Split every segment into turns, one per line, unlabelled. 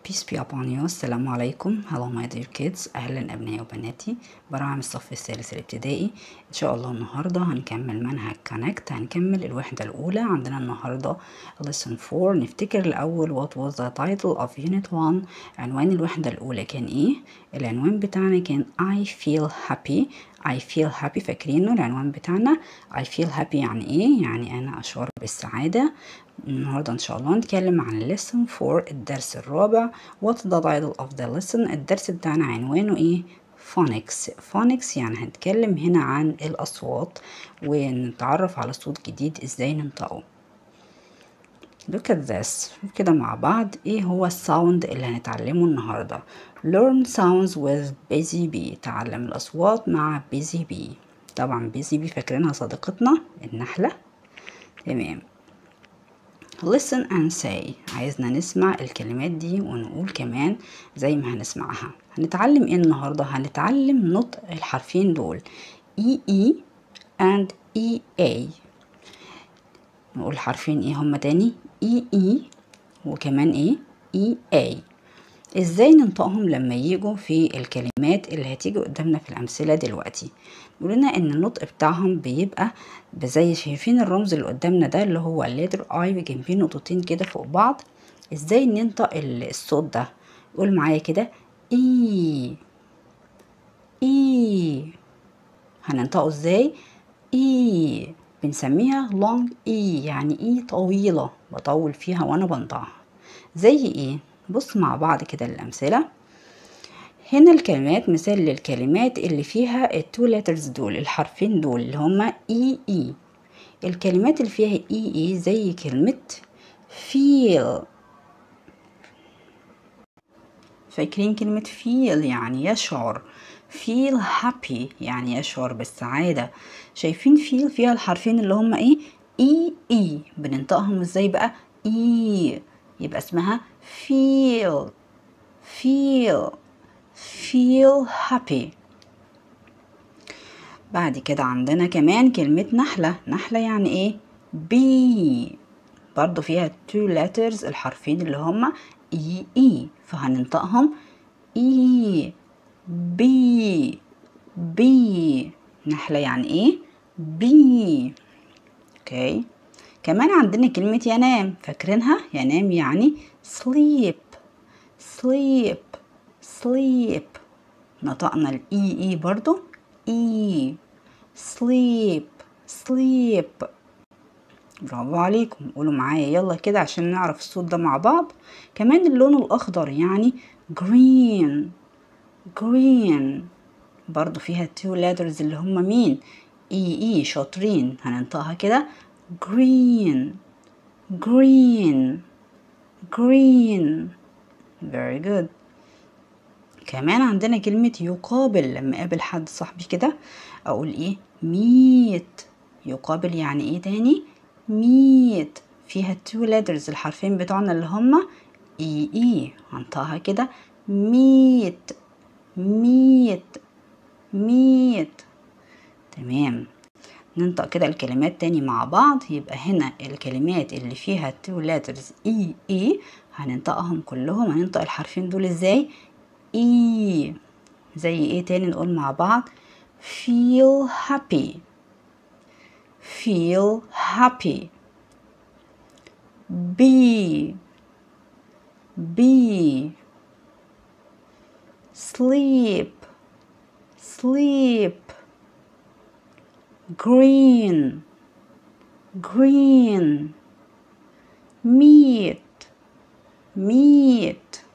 Peace be upon you السلام عليكم Hello my dear kids أهلا أبنائي وبناتي براعم الصف الثالث الابتدائي إن شاء الله النهاردة هنكمل منهج connect هنكمل الوحدة الأولى عندنا النهاردة lesson 4 نفتكر الأول what was the title of unit 1 عنوان الوحدة الأولى كان إيه العنوان بتاعنا كان I feel happy I feel happy فاكرينه العنوان بتاعنا I feel happy يعني إيه يعني أنا أشعر بالسعادة النهاردة إن شاء الله نتكلم عن lesson 4 الدرس الرابع What's the title of the lesson الدرس بتاعنا عنوانه إيه phonics phonics يعني هنتكلم هنا عن الأصوات ونتعرف على صوت جديد إزاي ننطقه look at this كده مع بعض إيه هو الساوند اللي هنتعلمه النهاردة learn sounds with busy bee تعلم الأصوات مع busy bee طبعا busy bee فاكرينها صديقتنا النحلة تمام listen and say عايزنا نسمع الكلمات دي ونقول كمان زي ما هنسمعها هنتعلم ايه النهارده هنتعلم نطق الحرفين دول e e and e a نقول حرفين ايه هما تاني e e وكمان ايه e a ازاي ننطقهم لما يجوا في الكلمات اللي هتيجي قدامنا في الامثله دلوقتي قلنا ان النطق بتاعهم بيبقى زي شايفين الرمز اللي قدامنا ده اللي هو الليتر اي جنبيه نقطتين كده فوق بعض ازاي ننطق الصوت ده قول معايا كده اي اي هننطقه ازاي اي بنسميها لونج اي يعني اي طويله بطول فيها وانا بنطقها زي ايه بص مع بعض كده الأمثلة هنا الكلمات مثال للكلمات اللي فيها التو ليترز دول الحرفين دول اللي هما اي اي الكلمات اللي فيها اي اي زي كلمة feel فاكرين كلمة feel يعني يشعر feel happy يعني يشعر بالسعادة شايفين feel فيها الحرفين اللي هما ايه اي اي بننطقهم ازاي بقى اي يبقى اسمها feel feel feel happy بعد كده عندنا كمان كلمة نحلة نحلة يعني ايه بي برضو فيها two letters الحرفين اللي هما اي اي فهننطقهم اي بي بي نحلة يعني ايه بي اوكي كمان عندنا كلمة ينام فاكرينها ينام يعني sleep sleep sleep نطقنا الاي اي برضو اي sleep sleep برافو عليكم قولوا معايا يلا كده عشان نعرف الصوت ده مع بعض كمان اللون الاخضر يعني green green برضو فيها two letters اللي هما مين اي اي شاطرين هننطقها كده green green green very good كمان عندنا كلمة يقابل لما اقابل حد صاحبي كده اقول ايه meet يقابل يعني ايه تاني meet فيها two letters الحرفين بتوعنا اللي هما اي اي هنطقها كده meet meet meet تمام ننطق كده الكلمات تاني مع بعض يبقى هنا الكلمات اللي فيها two letters اي اي هننطقهم كلهم هننطق الحرفين دول ازاي اي زي ايه تاني نقول مع بعض feel happy feel happy be be sleep sleep green green meat meat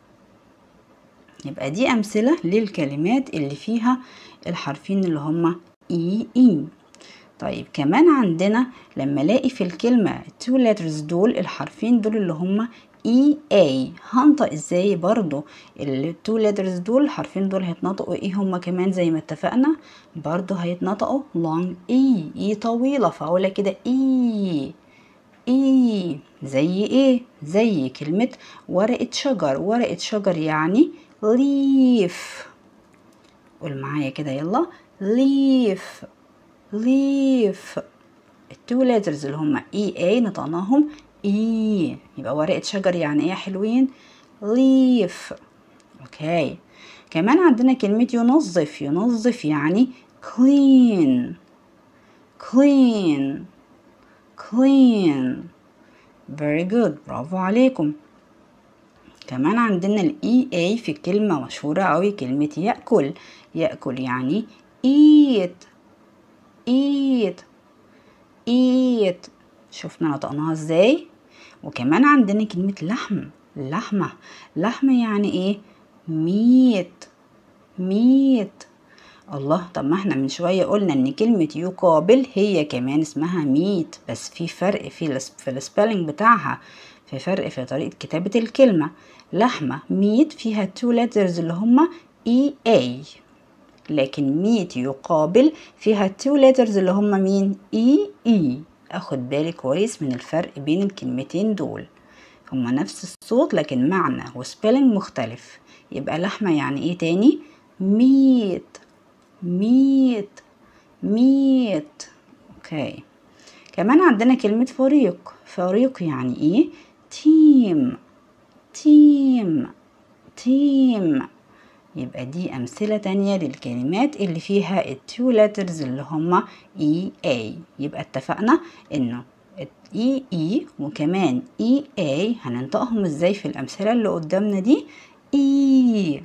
يبقى دي أمثلة للكلمات اللي فيها الحرفين اللي هما اي اي طيب كمان عندنا لما الاقي في الكلمة two letters دول الحرفين دول اللي هما اي اي هنطق ازاي برضو ال two letters دول الحرفين دول هيتنطقوا ايه هما كمان زي ما اتفقنا برضو هيتنطقوا long اي اي طويلة فاقولها كده اي اي زي ايه زي كلمة ورقة شجر ورقة شجر يعني leaf قول معايا كده يلا leaf leaf التو letters اللي هما اي اي نطقناهم اي يبقى ورقة شجر يعني ايه يا حلوين leaf اوكي كمان عندنا كلمة ينظف ينظف يعني clean clean clean very good برافو عليكم كمان عندنا ال EA في كلمة مشهورة أوي كلمة يأكل يأكل يعني eat eat eat شفنا نطقناها ازاي وكمان عندنا كلمة لحم لحمة لحمة يعني ايه ميت ميت الله طب ما احنا من شوية قلنا ان كلمة يقابل هي كمان اسمها ميت بس في فرق في الس- في السبيلنج بتاعها في فرق في طريقة كتابة الكلمة لحمة ميت فيها تو letters اللي هما اي اي لكن ميت يقابل فيها تو letters اللي هما مين اي اي اخد بالي كويس من الفرق بين الكلمتين دول هما نفس الصوت لكن معنى وسبيلنج مختلف يبقى لحمة يعني ايه تاني ميت ميت ميت اوكي كمان عندنا كلمة فريق فريق يعني ايه تيم تيم تيم يبقى دي أمثلة تانية للكلمات اللي فيها التو letters اللي هما اي اي يبقى اتفقنا انه اي اي وكمان اي اي هننطقهم ازاي في الأمثلة اللي قدامنا دي اي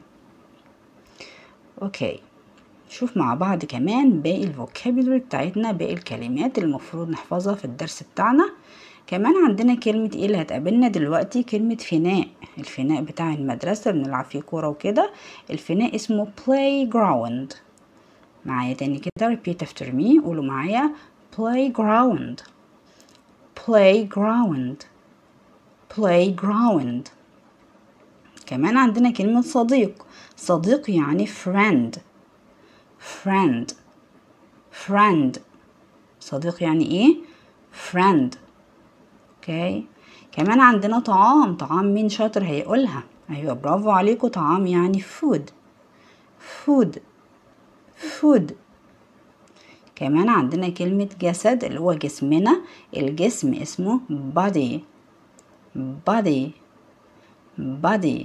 اوكي شوف مع بعض كمان باقي الفوكابولري بتاعتنا باقي الكلمات اللي المفروض نحفظها في الدرس بتاعنا كمان عندنا كلمة ايه اللي هتقابلنا دلوقتي كلمة فناء الفناء بتاع المدرسة بنلعب فيه كورة وكده الفناء اسمه playground معايا تاني كده repeat after me قولوا معايا playground playground playground كمان عندنا كلمة صديق صديق يعني friend friend friend صديق يعني ايه friend اوكي كمان عندنا طعام طعام مين شاطر هيقولها ايوه برافو عليكم طعام يعني food food food كمان عندنا كلمة جسد اللي هو جسمنا الجسم اسمه body body body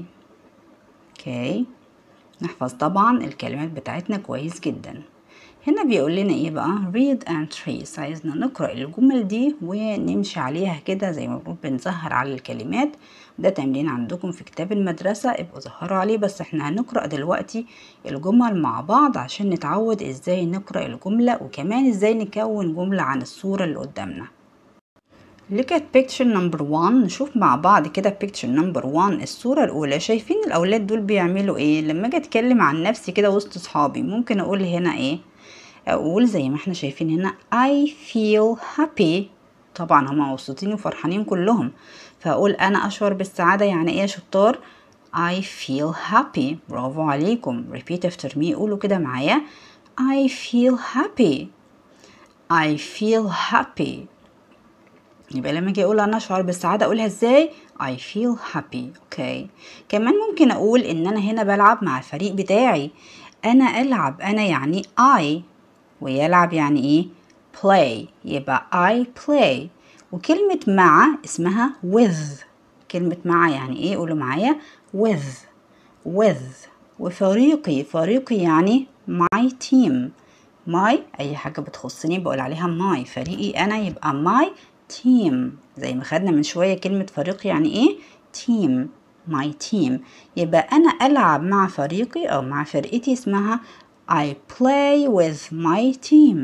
اوكي نحفظ طبعا الكلمات بتاعتنا كويس جدا هنا بيقول لنا ايه بقى read and trace عايزنا نقرأ الجمل دي ونمشي عليها كده زي ما بنقول بنسهر على الكلمات ده تمرين عندكم في كتاب المدرسة ابقوا ظهروا عليه بس احنا هنقرأ دلوقتي الجمل مع بعض عشان نتعود ازاي نقرأ الجملة وكمان ازاي نكون جملة عن الصورة اللي قدامنا Look at picture number one نشوف مع بعض كده picture number one الصورة الأولى شايفين الأولاد دول بيعملوا ايه لما أجي أتكلم عن نفسي كده وسط صحابي ممكن أقول هنا ايه أقول زي ما احنا شايفين هنا I feel happy طبعا هما مبسوطين وفرحانين كلهم فأقول أنا أشعر بالسعادة يعني ايه يا شطار I feel happy برافو عليكم repeat after me قولوا كده معايا I feel happy I feel happy يبقى لما اجي اقول انا اشعر بالسعاده اقولها ازاي I feel happy اوكي كمان ممكن اقول ان انا هنا بلعب مع الفريق بتاعي انا العب انا يعني I ويلعب يعني ايه play يبقى I play وكلمة مع اسمها with كلمة مع يعني ايه قولوا معايا with with وفريقي فريقي يعني my team my اي حاجة بتخصني بقول عليها my فريقي انا يبقى my team زي ما خدنا من شوية كلمة فريق يعني ايه team my team يبقى أنا ألعب مع فريقي أو مع فرقتي اسمها I play with my team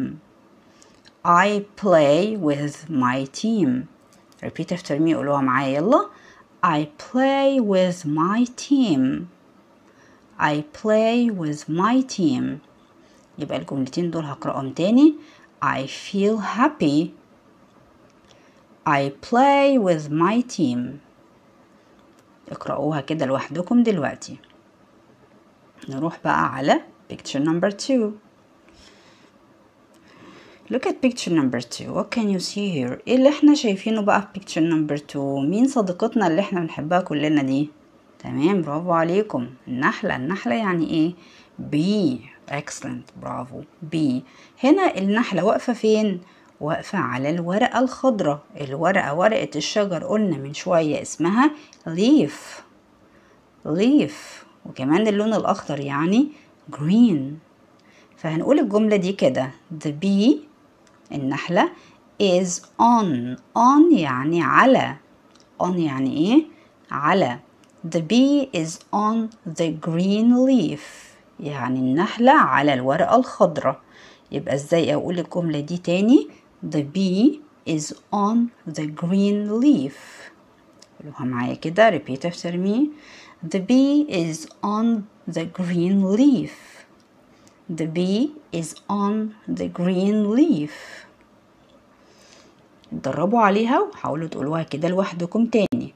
I play with my team repeat after me قولوها معايا يلا I play with my team I play with my team يبقى الجملتين دول هقرأهم تاني I feel happy I play with my team اقرأوها كده لوحدكم دلوقتي نروح بقى على picture number two Look at picture number two. What can you see here? ايه اللي احنا شايفينه بقى في picture number two؟ مين صديقتنا اللي احنا بنحبها كلنا دي؟ تمام برافو عليكم النحلة النحلة يعني ايه؟ بي excellent برافو بي هنا النحلة واقفة فين؟ واقفة على الورقة الخضراء الورقة ورقة الشجر قلنا من شوية اسمها leaf leaf وكمان اللون الأخضر يعني green فهنقول الجملة دي كده the bee النحلة is on on يعني على on يعني ايه على the bee is on the green leaf يعني النحلة على الورقة الخضراء يبقى ازاي اقول الجملة دي تاني the bee is on the green leaf قولوها معايا كده repeat after me the bee is on the green leaf the bee is on the green leaf اتدربوا عليها وحاولوا تقولوها كده لوحدكم تاني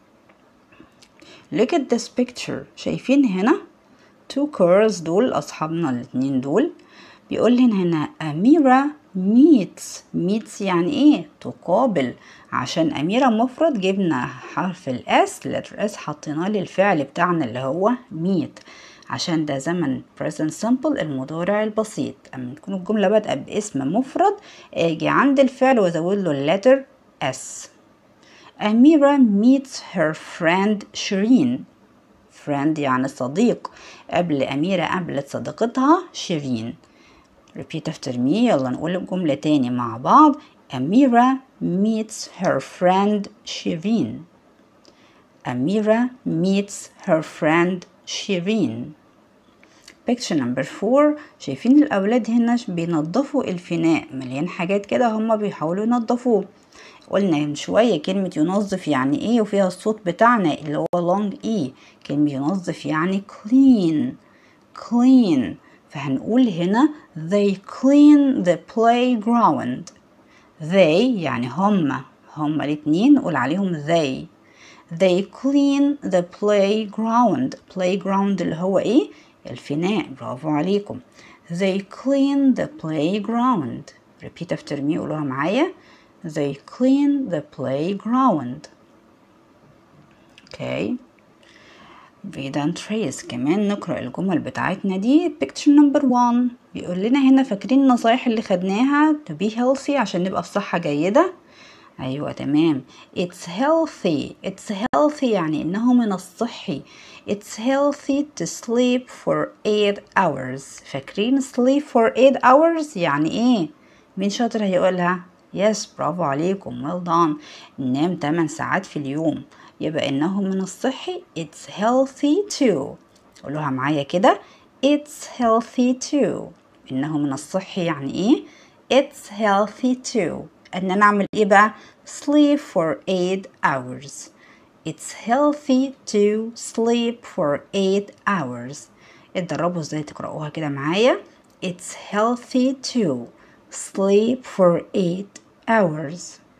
look at this picture شايفين هنا two girls دول أصحابنا الاتنين دول بيقول لنا هنا أميرة meets meets يعني ايه تقابل عشان أميرة مفرد جبنا حرف الاس letter اس حطيناه للفعل بتاعنا اللي هو meet عشان ده زمن present simple المضارع البسيط اما تكون الجملة بادئة باسم مفرد اجي عند الفعل وازود له letter s أميرة meets her friend شيرين friend يعني صديق قبل أميرة قابلت صديقتها شيرين repeat after me يلا نقول الجملة تاني مع بعض أميرة meets her friend شيرين أميرة meets her friend شيرين picture number four شايفين الأولاد هنا بينظفوا الفناء مليان حاجات كده هما بيحاولوا ينظفوه قلنا من شوية كلمة ينظف يعني ايه وفيها الصوت بتاعنا اللي هو long e كلمة ينظف يعني clean clean فهنقول هنا they clean the playground they يعني هما هما الاتنين نقول عليهم they they clean the playground playground اللي هو ايه الفناء برافو عليكم they clean the playground repeat after me قولوها معايا they clean the playground okay read and trace كمان نقرأ الجمل بتاعتنا دي picture number one بيقول لنا هنا فاكرين النصايح اللي خدناها to be healthy عشان نبقى في صحة جيدة أيوة تمام it's healthy it's healthy يعني إنه من الصحي it's healthy to sleep for 8 hours فاكرين sleep for 8 hours يعني إيه مين شاطر هيقولها يس برافو عليكم well done ننام 8 ساعات في اليوم يبقى إنه من الصحي it's healthy too قولوها معايا كده it's healthy too إنه من الصحي يعني إيه it's healthy too ان نعمل ايه بقى sleep for 8 hours it's healthy to sleep for 8 hours اتدربوا ازاي تقرأوها كده معايا it's healthy to sleep for 8 hours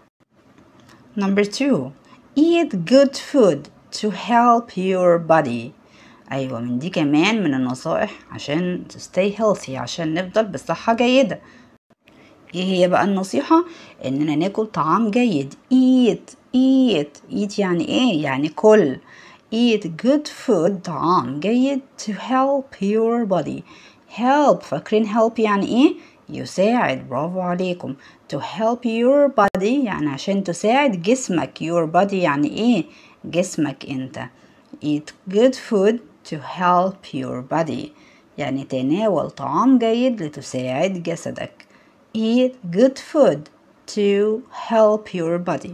number two eat good food to help your body ايوه من دي كمان من النصائح عشان to stay healthy عشان نفضل بصحة جيدة ايه هي بقى النصيحة اننا ناكل طعام جيد eat eat eat يعني ايه يعني كل eat good food طعام جيد to help your body help فاكرين help يعني ايه يساعد برافو عليكم to help your body يعني عشان تساعد جسمك your body يعني ايه جسمك انت eat good food to help your body يعني تناول طعام جيد لتساعد جسدك eat good food to help your body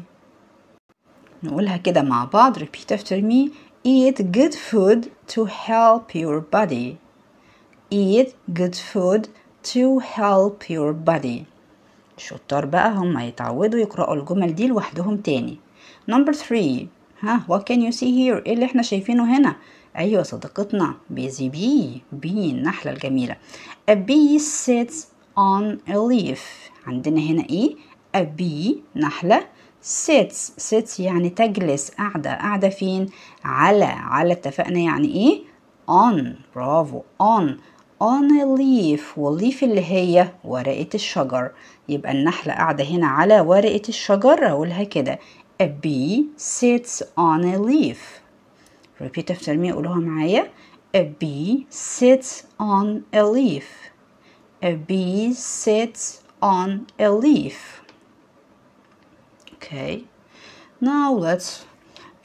نقولها كده مع بعض repeat after me eat good food to help your body eat good food to help your body الشطار بقى هم يتعودوا يقرأوا الجمل دي لوحدهم تاني number three ها what can you see here ايه اللي احنا شايفينه هنا ايوه صديقتنا بيزي بي بي النحلة الجميلة a bee sits on a leaf عندنا هنا ايه a bee نحلة sits sits يعني تجلس قاعدة قاعدة فين على على اتفقنا يعني ايه on برافو on on a leaf والليف اللي هي ورقة الشجر يبقى النحلة قاعدة هنا على ورقة الشجر أقولها كده a bee sits on a leaf repeat after me قولوها معايا a bee sits on a leaf a bee sits on a leaf okay now let's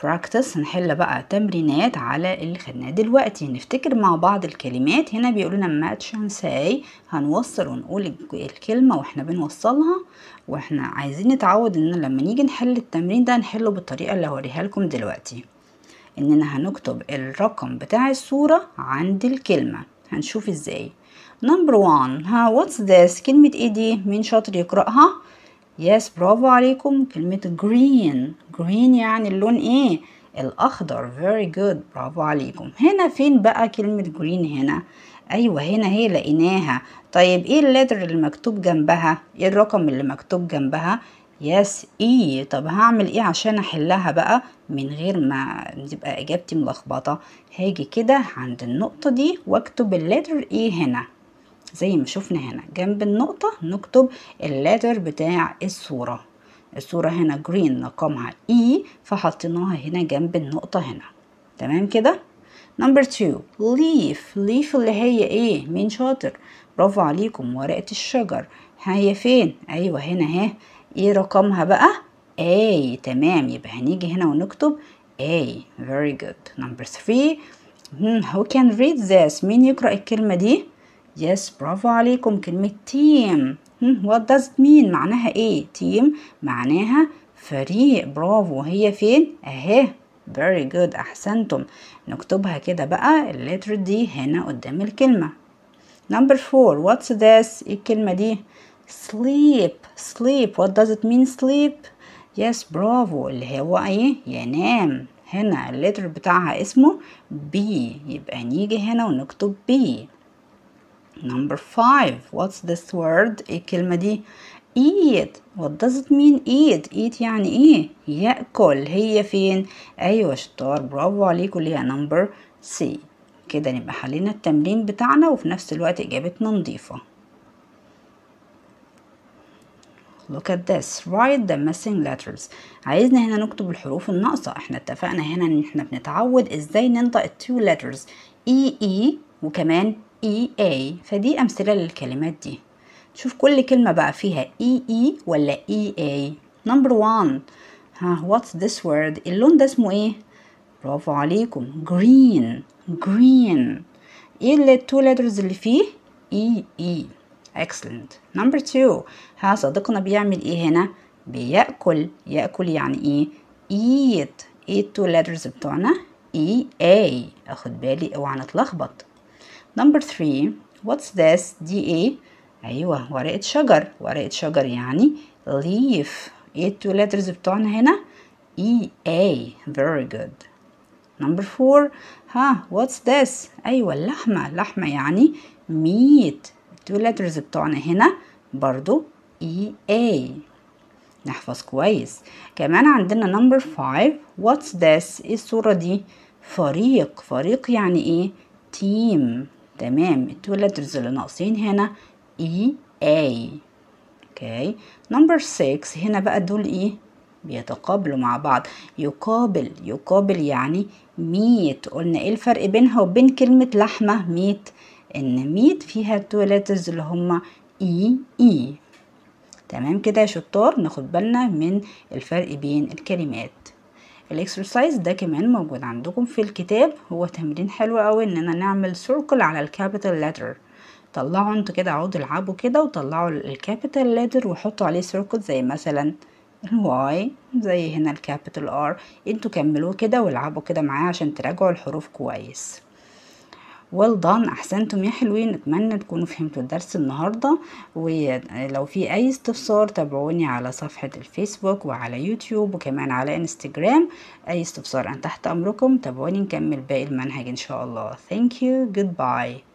practice هنحل بقى تمرينات على اللي خدناه دلوقتي نفتكر مع بعض الكلمات هنا بيقول لنا match and say هنوصل ونقول الكلمة واحنا بنوصلها واحنا عايزين نتعود ان لما نيجي نحل التمرين ده نحله بالطريقة اللي هوريها لكم دلوقتي اننا هنكتب الرقم بتاع الصورة عند الكلمة هنشوف ازاي نمبر 1 ها what's this كلمة ايه دي مين شاطر يقرأها يس برافو عليكم كلمة green green يعني اللون ايه الاخضر very good برافو عليكم هنا فين بقى كلمة green هنا ايوه هنا هي لقيناها طيب ايه اللتر اللي مكتوب جنبها ايه الرقم اللي مكتوب جنبها يس اي طب هعمل ايه عشان احلها بقى من غير ما تبقى اجابتي ملخبطه هاجي كده عند النقطه دي واكتب اللتر اي هنا زي ما شفنا هنا جنب النقطة نكتب اللتر بتاع الصورة الصورة هنا جرين رقمها E فحطيناها هنا جنب النقطة هنا تمام كده نمبر 2 leaf leaf اللي هي ايه مين شاطر برافو عليكم ورقة الشجر هي فين ايوه هنا اهي ايه رقمها بقى A تمام يبقى هنيجي هنا ونكتب A very good number 3 hmm, who can read this مين يقرأ الكلمة دي يس yes, برافو عليكم كلمة تيم what does it mean معناها ايه تيم معناها فريق برافو هي فين اهي very good احسنتم نكتبها كده بقى اللتر دي هنا قدام الكلمة number four what's this ايه الكلمة دي sleep sleep what does it mean sleep يس yes, برافو اللي هو ايه ينام هنا اللتر بتاعها اسمه B يبقى نيجي هنا ونكتب B Number five. What's this word? ايه الكلمة دي؟ eat. What does it mean eat? eat يعني ايه؟ يأكل. هي فين؟ أيوة شطار برافو عليكم اللي هي number C. كده نبقى حلينا التمرين بتاعنا وفي نفس الوقت إجابتنا نظيفة. Look at this. Write the missing letters. عايزنا هنا نكتب الحروف الناقصة. احنا اتفقنا هنا ان احنا بنتعود ازاي ننطق ال two letters. E E وكمان E A فدي أمثلة للكلمات دي شوف كل كلمة بقى فيها E E ولا E A number one ها what's this word اللون ده اسمه ايه برافو عليكم green green ايه اللي two letters اللي فيه E E excellent number two ها صديقنا بيعمل ايه هنا بيأكل يأكل يعني ايه eat ايه two letters بتوعنا E A اخد بالي اوعى نتلخبط Number three, what's this? دي ايه؟ أيوة ورقة شجر، ورقة شجر يعني leaf. ايه التو letters بتوعنا هنا؟ E A. Very good. Number four, ها what's this? أيوة اللحمة، لحمة يعني meat. التو letters بتوعنا هنا برضو E A. نحفظ كويس. كمان عندنا number five, what's this? ايه الصورة دي؟ فريق، فريق يعني ايه؟ team. تمام التو letters اللي ناقصين هنا E A اوكي نمبر 6 هنا بقى دول ايه بيتقابلوا مع بعض يقابل يقابل يعني ميت قلنا ايه الفرق بينها وبين كلمة لحمة ميت ان ميت فيها تو letters اللي هما اي اي تمام كده يا شطار ناخد بالنا من الفرق بين الكلمات الاكسرسايز ده كمان موجود عندكم في الكتاب هو تمرين حلو قوي اننا نعمل سيركل على الكابيتال لتر طلعوا انتوا كده اقعدوا العبوا كده وطلعوا الكابيتال لتر وحطوا عليه سيركل زي مثلا الواي زي هنا الكابيتال ار انتوا كملوه كده والعبوا كده معاه عشان تراجعوا الحروف كويس well done احسنتم يا حلوين اتمنى تكونوا فهمتوا الدرس النهارده ولو في اي استفسار تابعوني على صفحه الفيسبوك وعلى يوتيوب وكمان على انستجرام اي استفسار انا تحت امركم تابعوني نكمل باقي المنهج ان شاء الله thank you goodbye